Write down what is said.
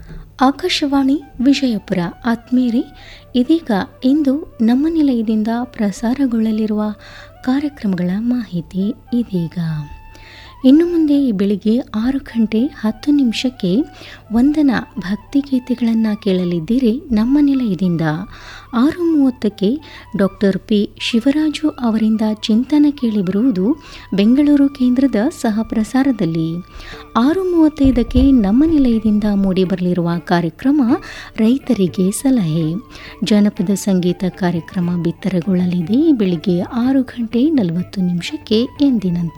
ಆಕಾಶವಾಣಿ ವಿಜಯಪುರ ಆತ್ಮೀಯರೇ ಇದೀಗ ಇಂದು ನಮ್ಮ ನಿಲಯದಿಂದ ಪ್ರಸಾರಗೊಳ್ಳಲಿರುವ ಕಾರ್ಯಕ್ರಮಗಳ ಮಾಹಿತಿ ಇದೀಗ ಇನ್ನು ಮುಂದೆ ಬೆಳಿಗ್ಗೆ ಆರು ಗಂಟೆ ಹತ್ತು ನಿಮಿಷಕ್ಕೆ ವಂದನಾ ಭಕ್ತಿಗೀತೆಗಳನ್ನು ಕೇಳಲಿದ್ದೀರಿ ನಮ್ಮ ನಿಲಯದಿಂದ ಆರು ಮೂವತ್ತಕ್ಕೆ ಡಾಕ್ಟರ್ ಪಿ ಶಿವರಾಜು ಅವರಿಂದ ಚಿಂತನ ಕೇಳಿಬರುವುದು ಬೆಂಗಳೂರು ಕೇಂದ್ರದ ಸಹ ಪ್ರಸಾರದಲ್ಲಿ ಆರು ಮೂವತ್ತೈದಕ್ಕೆ ನಮ್ಮ ನಿಲಯದಿಂದ ಮೂಡಿಬರಲಿರುವ ಕಾರ್ಯಕ್ರಮ ರೈತರಿಗೆ ಸಲಹೆ ಜನಪದ ಸಂಗೀತ ಕಾರ್ಯಕ್ರಮ ಬಿತ್ತರಗೊಳ್ಳಲಿದೆ ಬೆಳಿಗ್ಗೆ ಆರು ಗಂಟೆ ನಲವತ್ತು ನಿಮಿಷಕ್ಕೆ ಎಂದಿನಂತೆ